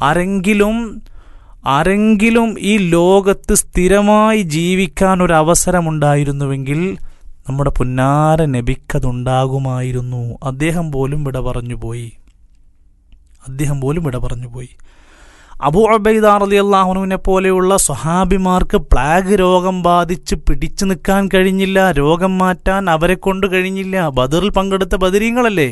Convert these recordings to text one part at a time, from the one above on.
ആരെങ്കിലും ആരെങ്കിലും ഈ ലോകത്ത് സ്ഥിരമായി ജീവിക്കാൻ ഒരു അവസരമുണ്ടായിരുന്നുവെങ്കിൽ നമ്മുടെ പുന്നാര നബിക്കതുണ്ടാകുമായിരുന്നു അദ്ദേഹം പോലും വിട പറഞ്ഞു പോയി അദ്ദേഹം പോലും വിട പറഞ്ഞു പോയി അബു അബൈദാർ അലി അള്ളാഹുനുവിനെ പോലെയുള്ള സ്വഹാബിമാർക്ക് പ്ലാഗ് രോഗം ബാധിച്ച് പിടിച്ചു നിൽക്കാൻ കഴിഞ്ഞില്ല രോഗം മാറ്റാൻ അവരെ കൊണ്ട് കഴിഞ്ഞില്ല ബദറിൽ പങ്കെടുത്ത ബദരീങ്ങളല്ലേ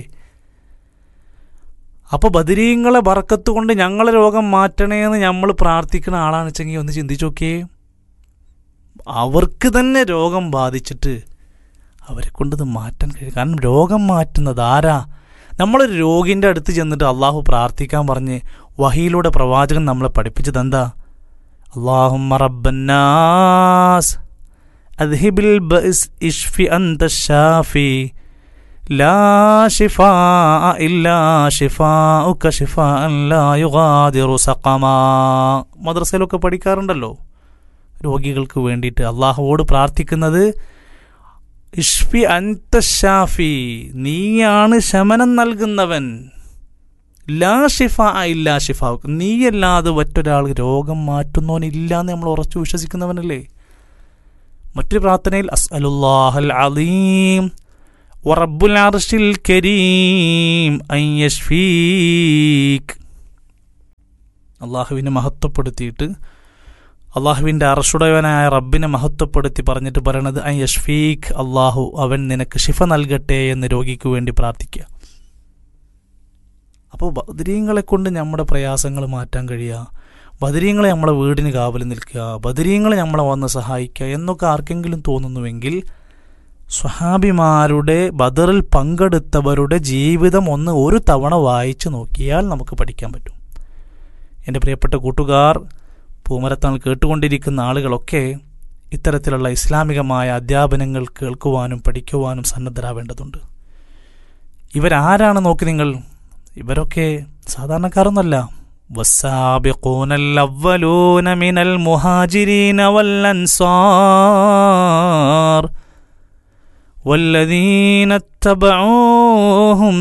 അപ്പൊ ബദരീങ്ങളെ ബറക്കത്ത് കൊണ്ട് ഞങ്ങളെ രോഗം മാറ്റണേന്ന് നമ്മൾ പ്രാർത്ഥിക്കുന്ന ആളാണ് വെച്ചെങ്കിൽ ഒന്ന് ചിന്തിച്ചു നോക്കിയേ അവർക്ക് തന്നെ രോഗം ബാധിച്ചിട്ട് അവരെ കൊണ്ടത് മാറ്റാൻ കഴിയും കാരണം രോഗം മാറ്റുന്നത് ആരാ നമ്മളൊരു രോഗിൻ്റെ അടുത്ത് ചെന്നിട്ട് അള്ളാഹു പ്രാർത്ഥിക്കാൻ പറഞ്ഞ് വഹിയിലൂടെ പ്രവാചകൻ നമ്മളെ പഠിപ്പിച്ചത് എന്താ അള്ളാഹും റബ്ബന്നാസ് അദ്ഹിബിൽ ബഇസ് ഇഷ്ഫി അന്ത ഷാഫി ലാ ഷിഫാ ഇല്ലാ ഷിഫാഉക ഷിഫാഅൻ ലാ യുഗാദിറു സഖമാ മദ്രസയിലൊക്കെ പഠിക്കാറുണ്ടല്ലോ രോഗികൾക്ക് വേണ്ടിയിട്ട് അള്ളാഹുവോട് പ്രാർത്ഥിക്കുന്നത് ഇഷ്ഫി അന്ത ഷാഫി നീയാണ് ശമനം നൽകുന്നവൻ ലാ ഷിഫ ഇല്ലാ ഷിഫ നീയല്ലാതെ മറ്റൊരാൾ രോഗം മാറ്റുന്നവനില്ല എന്ന് നമ്മൾ ഉറച്ചു വിശ്വസിക്കുന്നവനല്ലേ മറ്റൊരു പ്രാർത്ഥനയിൽ അസ്അലുല്ലാഹൽ അലീം വറബ്ബുൽ അർഷിൽ കരീം അൻ യശ്ഫീക് അള്ളാഹുവിനെ മഹത്വപ്പെടുത്തിയിട്ട് അള്ളാഹുവിൻ്റെ അറഷുടവനായ റബ്ബിനെ മഹത്വപ്പെടുത്തി പറഞ്ഞിട്ട് പറയണത് ഐ യഷ്ഫീഖ് അള്ളാഹു അവൻ നിനക്ക് ഷിഫ നൽകട്ടെ എന്ന് രോഗിക്ക് വേണ്ടി പ്രാർത്ഥിക്കുക അപ്പോൾ ബദരീങ്ങളെ കൊണ്ട് നമ്മുടെ പ്രയാസങ്ങൾ മാറ്റാൻ കഴിയുക ബദരീങ്ങളെ നമ്മളെ വീടിന് കാവൽ നിൽക്കുക ബദരീങ്ങളെ നമ്മളെ വന്ന് സഹായിക്കുക എന്നൊക്കെ ആർക്കെങ്കിലും തോന്നുന്നുവെങ്കിൽ സ്വഹാബിമാരുടെ ബദറിൽ പങ്കെടുത്തവരുടെ ജീവിതം ഒന്ന് ഒരു തവണ വായിച്ചു നോക്കിയാൽ നമുക്ക് പഠിക്കാൻ പറ്റും എൻ്റെ പ്രിയപ്പെട്ട കൂട്ടുകാർ പൂമരത്താൽ കേട്ടുകൊണ്ടിരിക്കുന്ന ആളുകളൊക്കെ ഇത്തരത്തിലുള്ള ഇസ്ലാമികമായ അധ്യാപനങ്ങൾ കേൾക്കുവാനും പഠിക്കുവാനും സന്നദ്ധരാവേണ്ടതുണ്ട് ഇവരാരാണ് നോക്കി നിങ്ങൾ ഇവരൊക്കെ സാധാരണക്കാരൊന്നല്ല والسابقون الأولون من المهاجرين والأنصار والذين اتبعوهم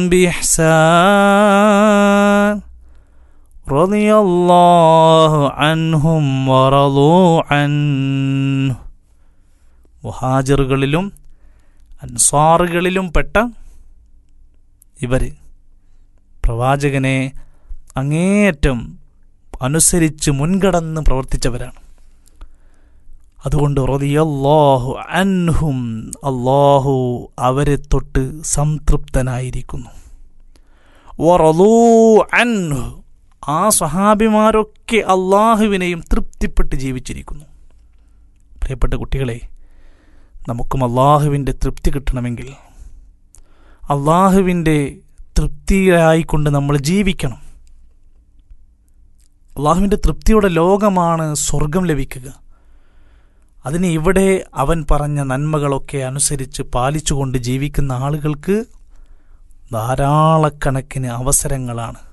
بإحسان رضي الله عنهم ورضوا عنه മുഹാജിറുകളിലും അൻസാറുകളിലും പെട്ട ഇവർ പ്രവാചകനെ അങ്ങേയറ്റം അനുസരിച്ച് മുൻകടന്ന് പ്രവർത്തിച്ചവരാണ് അതുകൊണ്ട് റതിയല്ലാഹു അൻഹും അള്ളാഹു അവരെ തൊട്ട് സംതൃപ്തനായിരിക്കുന്നു വറലൂ അൻഹു ആ സഹാബിമാരൊക്കെ അള്ളാഹുവിനെയും തൃപ്തിപ്പെട്ട് ജീവിച്ചിരിക്കുന്നു പ്രിയപ്പെട്ട കുട്ടികളെ നമുക്കും അള്ളാഹുവിൻ്റെ തൃപ്തി കിട്ടണമെങ്കിൽ അള്ളാഹുവിൻ്റെ തൃപ്തിയായിക്കൊണ്ട് നമ്മൾ ജീവിക്കണം അള്ളാഹുവിൻ്റെ തൃപ്തിയുടെ ലോകമാണ് സ്വർഗം ലഭിക്കുക അതിന് ഇവിടെ അവൻ പറഞ്ഞ നന്മകളൊക്കെ അനുസരിച്ച് പാലിച്ചുകൊണ്ട് ജീവിക്കുന്ന ആളുകൾക്ക് ധാരാളക്കണക്കിന് അവസരങ്ങളാണ്